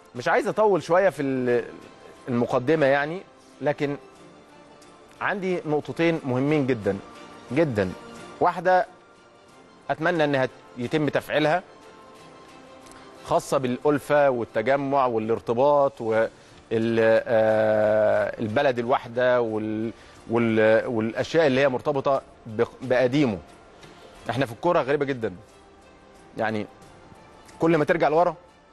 مش عايز اطول شويه في ال- المقدمه يعني لكن عندي نقطتين مهمين جدا جدا واحده اتمنى انها يتم تفعيلها خاصه بالالفه والتجمع والارتباط والبلد الواحده وال وال والاشياء اللي هي مرتبطه ب- بقديمه احنا في الكوره غريبه جدا يعني كل ما ترجع لورا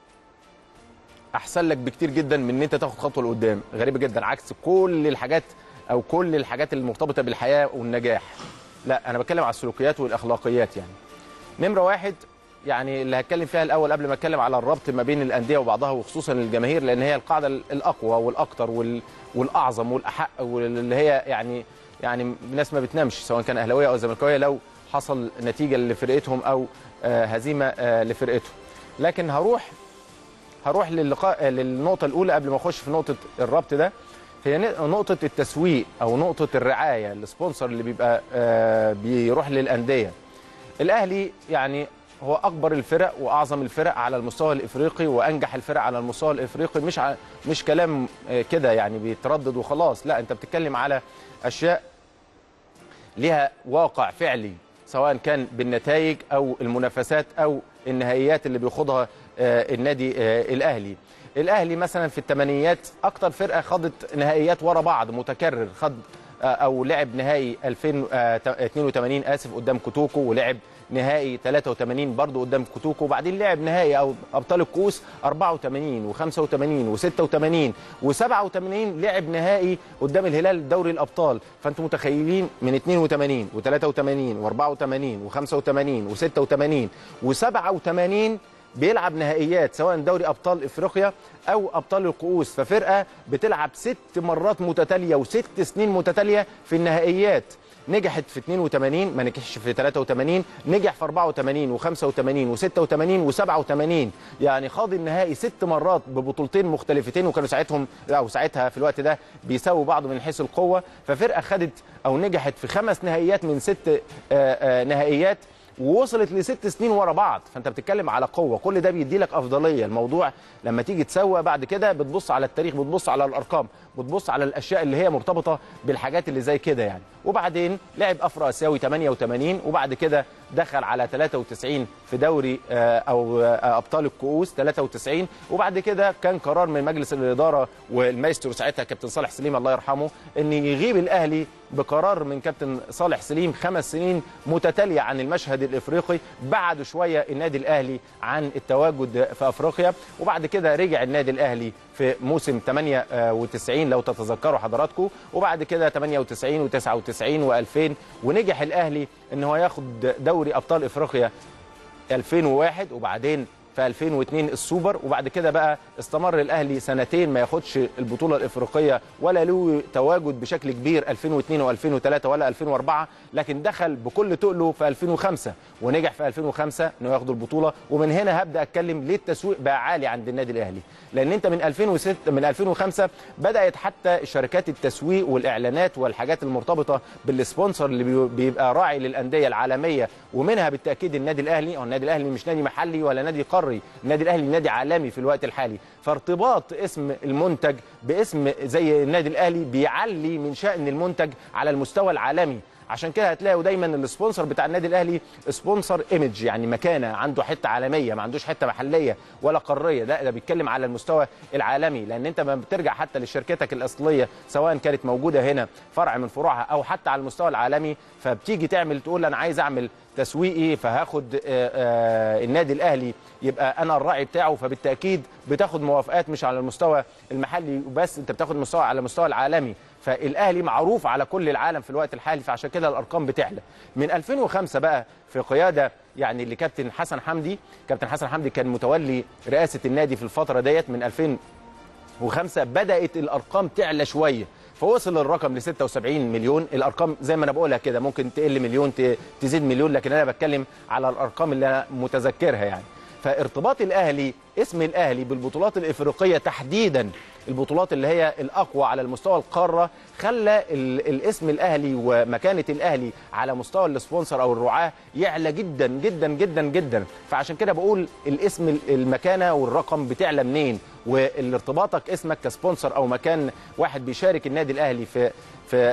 احسن لك بكتير جدا من ان انت تاخد خطوه لقدام غريبه جدا عكس كل الحاجات او كل الحاجات المرتبطه بالحياه والنجاح لا انا بتكلم على السلوكيات والاخلاقيات يعني نمره واحد يعني اللي هتكلم فيها الاول قبل ما اتكلم على الربط ما بين الانديه وبعضها وخصوصا الجماهير لان هي القاعده الاقوى والاكثر وال- والاعظم والاحق واللي هي يعني يعني الناس ما بتنامش سواء كان اهلاويه او زملكاويه لو حصل نتيجه لفرقتهم او آه، هزيمه آه، لفرقتهم لكن هروح هروح للقاء للنقطة الأولى قبل ما أخش في نقطة الربط ده هي ن- نقطة التسويق أو نقطة الرعاية السبونسر اللي بيبقى آه، بيروح للأندية الأهلي يعني هو أكبر الفرق وأعظم الفرق على المستوى الإفريقي وأنجح الفرق على المستوى الإفريقي مش ع- مش كلام آه، كده يعني بيتردد وخلاص لا أنت بتتكلم على أشياء ليها واقع فعلي سواء كان بالنتائج او المنافسات او النهائيات اللي بيخوضها آه، النادي آه، الاهلي الاهلي مثلا في الثمانينيات اكتر فرقه خاضت نهائيات ورا بعض متكرر خد آه، او لعب نهائي 2082 اسف قدام كوتوكو ولعب نهائي 83 برضه قدام كوتوكو وبعدين لعب نهائي او ابطال الكؤوس 84 و85 و86 و87 لعب نهائي قدام الهلال دوري الابطال فانتم متخيلين من 82 و83 و84 و85 و86 و87 بيلعب نهائيات سواء دوري ابطال افريقيا او ابطال الكؤوس ففرقه بتلعب ست مرات متتاليه وست سنين متتاليه في النهائيات نجحت في 82 ما نجحش في 83 نجح في 84 و85 و86 و87 يعني خاض النهائي ست مرات ببطولتين مختلفتين وكانوا ساعتهم او ساعتها في الوقت ده بيساووا بعض من حيث القوه ففرقه خدت او نجحت في خمس نهائيات من ست آه، آه، نهائيات ووصلت لست سنين ورا بعض فانت بتتكلم على قوه كل ده بيدي لك افضليه الموضوع لما تيجي تسوى بعد كده بتبص على التاريخ بتبص على الارقام بتبص على الاشياء اللي هي مرتبطه بالحاجات اللي زي كده يعني وبعدين لعب افرو اسيوي 88 وبعد كده دخل على 93 في دوري آه، او آه، ابطال الكؤوس 93 وبعد كده كان قرار من مجلس الاداره والمايسترو ساعتها كابتن صالح سليم الله يرحمه ان يغيب الاهلي بقرار من كابتن صالح سليم خمس سنين متتاليه عن المشهد الافريقي بعد شويه النادي الاهلي عن التواجد في افريقيا وبعد كده رجع النادي الاهلي في موسم 98 لو تتذكروا حضراتكم وبعد كده 98 و99 و2000 ونجح الاهلي ان هو ياخد دوري ابطال افريقيا 2001 وبعدين في 2002 السوبر وبعد كده بقى استمر الاهلي سنتين ما ياخدش البطوله الافريقيه ولا له تواجد بشكل كبير 2002 و2003 ولا 2004 لكن دخل بكل تقله في 2005 ونجح في 2005 انه ياخد البطوله ومن هنا هبدا اتكلم ليه التسويق بقى عالي عند النادي الاهلي لان انت من 2006 من 2005 بدات حتى شركات التسويق والاعلانات والحاجات المرتبطه بالسبونسر اللي بي- بيبقى راعي للانديه العالميه ومنها بالتاكيد النادي الاهلي او النادي الاهلي مش نادي محلي ولا نادي قاري النادي الاهلي نادي عالمي في الوقت الحالي فارتباط اسم المنتج باسم زي النادي الاهلي بيعلي من شان المنتج على المستوى العالمي عشان كده هتلاقوا دايما السبونسر بتاع النادي الاهلي سبونسر ايمج يعني مكانه عنده حته عالميه ما عندوش حته محليه ولا قاريه لا ده بيتكلم على المستوى العالمي لان انت ما بترجع حتى لشركتك الاصليه سواء كانت موجوده هنا فرع من فروعها او حتى على المستوى العالمي فبتيجي تعمل تقول انا عايز اعمل تسويقي فهاخد آه، آه، النادي الاهلي يبقى انا الراعي بتاعه فبالتاكيد بتاخد موافقات مش على المستوى المحلي وبس انت بتاخد مستوى على المستوى العالمي فالاهلي معروف على كل العالم في الوقت الحالي فعشان كده الارقام بتعلى من 2005 بقى في قياده يعني لكابتن حسن حمدي كابتن حسن حمدي كان متولي رئاسه النادي في الفتره ديت من 2005 بدات الارقام تعلى شويه فوصل الرقم ل 76 مليون الارقام زي ما انا بقولها كده ممكن تقل مليون ت- تزيد مليون لكن انا بتكلم على الارقام اللي انا متذكرها يعني فارتباط الاهلي اسم الاهلي بالبطولات الافريقيه تحديدا البطولات اللي هي الاقوى على المستوى القاره خلى ال- الاسم الاهلي ومكانه الاهلي على مستوى السبونسر او الرعاه يعلى جدا جدا جدا جدا فعشان كده بقول الاسم ال- المكانه والرقم بتعلى منين والارتباطك اسمك كسبونسر او مكان واحد بيشارك النادي الاهلي في في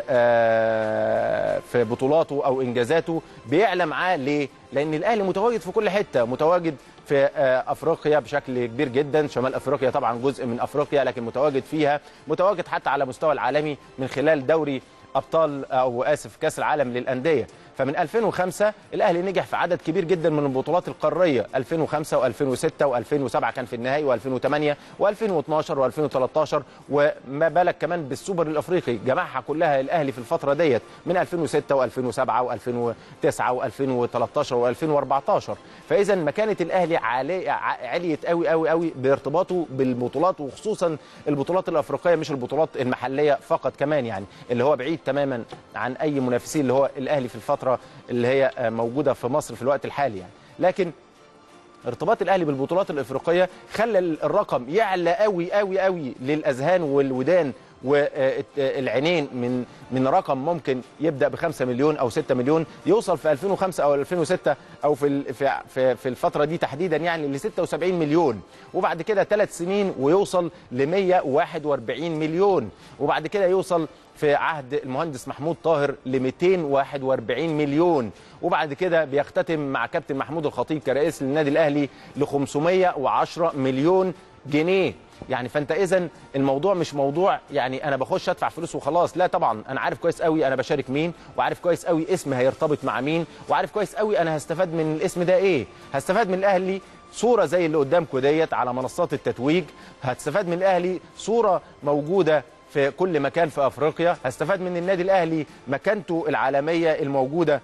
آه، في بطولاته او انجازاته بيعلى معاه ليه؟ لان الاهلي متواجد في كل حته متواجد في آه، افريقيا بشكل كبير جدا شمال افريقيا طبعا جزء من افريقيا لكن متواجد فيها متواجد حتى على مستوى العالمي من خلال دوري ابطال او اسف كاس العالم للانديه فمن 2005 الاهلي نجح في عدد كبير جدا من البطولات القاريه 2005 و2006 و2007 كان في النهائي و2008 و2012 و2013 وما بالك كمان بالسوبر الافريقي جمعها كلها الاهلي في الفتره ديت من 2006 و2007 و2009 و2013 و2014 فاذا مكانه الاهلي عالي عليت قوي قوي قوي بارتباطه بالبطولات وخصوصا البطولات الافريقيه مش البطولات المحليه فقط كمان يعني اللي هو بعيد تماما عن اي منافسين اللي هو الاهلي في الفتره اللي هي موجوده في مصر في الوقت الحالي يعني لكن ارتباط الاهلي بالبطولات الافريقيه خلى الرقم يعلى قوي قوي قوي للاذهان والودان والعينين من من رقم ممكن يبدا ب 5 مليون او 6 مليون يوصل في 2005 او 2006 او في في في الفتره دي تحديدا يعني ل 76 مليون وبعد كده ثلاث سنين ويوصل ل 141 مليون وبعد كده يوصل في عهد المهندس محمود طاهر ل 241 مليون وبعد كده بيختتم مع كابتن محمود الخطيب كرئيس للنادي الاهلي ل 510 مليون جنيه يعني فانت اذا الموضوع مش موضوع يعني انا بخش ادفع فلوس وخلاص لا طبعا انا عارف كويس قوي انا بشارك مين وعارف كويس قوي اسم هيرتبط مع مين وعارف كويس قوي انا هستفاد من الاسم ده ايه هستفاد من الاهلي صوره زي اللي قدامكم ديت على منصات التتويج هتستفاد من الاهلي صوره موجوده في كل مكان في افريقيا هستفاد من النادي الاهلي مكانته العالميه الموجوده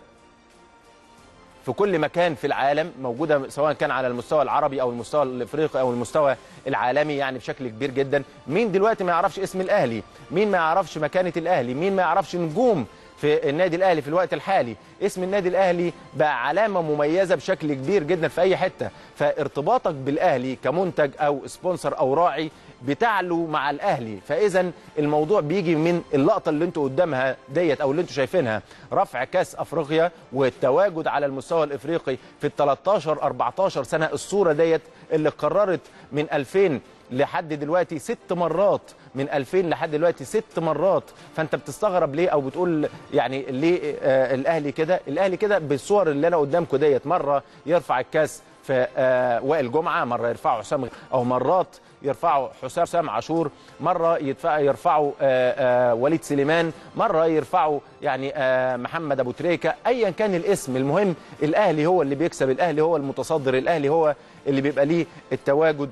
في كل مكان في العالم موجوده سواء كان على المستوى العربي او المستوى الافريقي او المستوى العالمي يعني بشكل كبير جدا مين دلوقتي ما يعرفش اسم الاهلي مين ما يعرفش مكانه الاهلي مين ما يعرفش نجوم في النادي الاهلي في الوقت الحالي اسم النادي الاهلي بقى علامه مميزه بشكل كبير جدا في اي حته فارتباطك بالاهلي كمنتج او سبونسر او راعي بتعلو مع الاهلي فاذا الموضوع بيجي من اللقطه اللي انتوا قدامها ديت او اللي انتوا شايفينها رفع كاس افريقيا والتواجد على المستوى الافريقي في ال 13 14 سنه الصوره ديت اللي قررت من 2000 لحد دلوقتي ست مرات من 2000 لحد دلوقتي ست مرات فانت بتستغرب ليه او بتقول يعني ليه آه الاهلي كده الاهلي كده بالصور اللي انا قدامكم ديت مره يرفع الكاس في آه وائل جمعه مره يرفعه حسام او مرات يرفعوا حسام عاشور مره يدفع يرفعوا آه آه وليد سليمان مره يرفعوا يعني آه محمد ابو تريكه ايا كان الاسم المهم الاهلي هو اللي بيكسب الاهلي هو المتصدر الاهلي هو اللي بيبقى ليه التواجد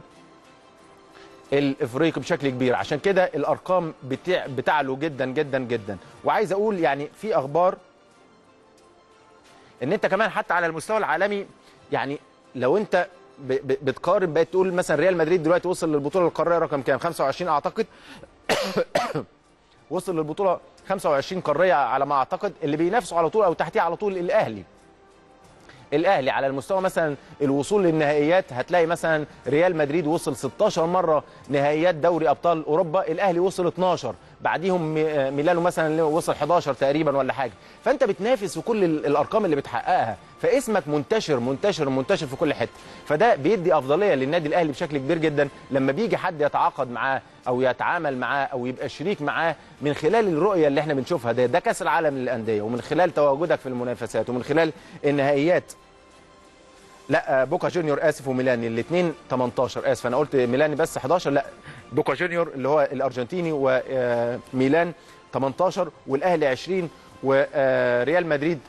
الافريقي بشكل كبير عشان كده الارقام بتع... بتعلو جدا جدا جدا وعايز اقول يعني في اخبار ان انت كمان حتى على المستوى العالمي يعني لو انت ب... ب... بتقارن بقيت تقول مثلا ريال مدريد دلوقتي وصل للبطوله القاريه رقم كام 25 اعتقد وصل للبطوله 25 قاريه على ما اعتقد اللي بينافسوا على طول او تحتيه على طول الاهلي الاهلي على المستوى مثلا الوصول للنهائيات هتلاقي مثلا ريال مدريد وصل 16 مره نهائيات دوري ابطال اوروبا الاهلي وصل 12 بعديهم ميلانو مثلا وصل 11 تقريبا ولا حاجه فانت بتنافس في كل الارقام اللي بتحققها فاسمك منتشر منتشر منتشر في كل حته فده بيدي افضليه للنادي الاهلي بشكل كبير جدا لما بيجي حد يتعاقد معاه او يتعامل معاه او يبقى شريك معاه من خلال الرؤيه اللي احنا بنشوفها ده ده كاس العالم للانديه ومن خلال تواجدك في المنافسات ومن خلال النهائيات لا بوكا جونيور اسف وميلاني الاثنين 18 اسف انا قلت ميلاني بس 11 لا بوكا جونيور اللي هو الارجنتيني وميلان 18 والاهلي 20 وريال مدريد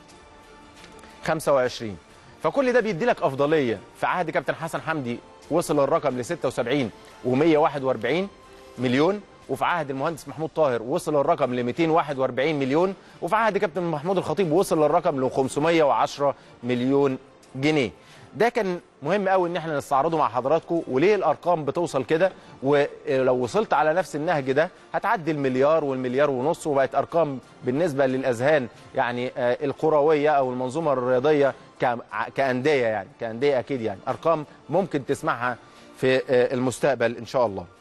25 فكل ده بيدي لك افضليه في عهد كابتن حسن حمدي وصل الرقم ل 76 و141 مليون وفي عهد المهندس محمود طاهر وصل الرقم ل 241 مليون وفي عهد كابتن محمود الخطيب وصل الرقم ل 510 مليون جنيه ده كان مهم قوي ان احنا نستعرضه مع حضراتكم وليه الارقام بتوصل كده ولو وصلت على نفس النهج ده هتعدي المليار والمليار ونص وبقت ارقام بالنسبه للاذهان يعني الكرويه او المنظومه الرياضيه كانديه يعني كانديه اكيد يعني ارقام ممكن تسمعها في المستقبل ان شاء الله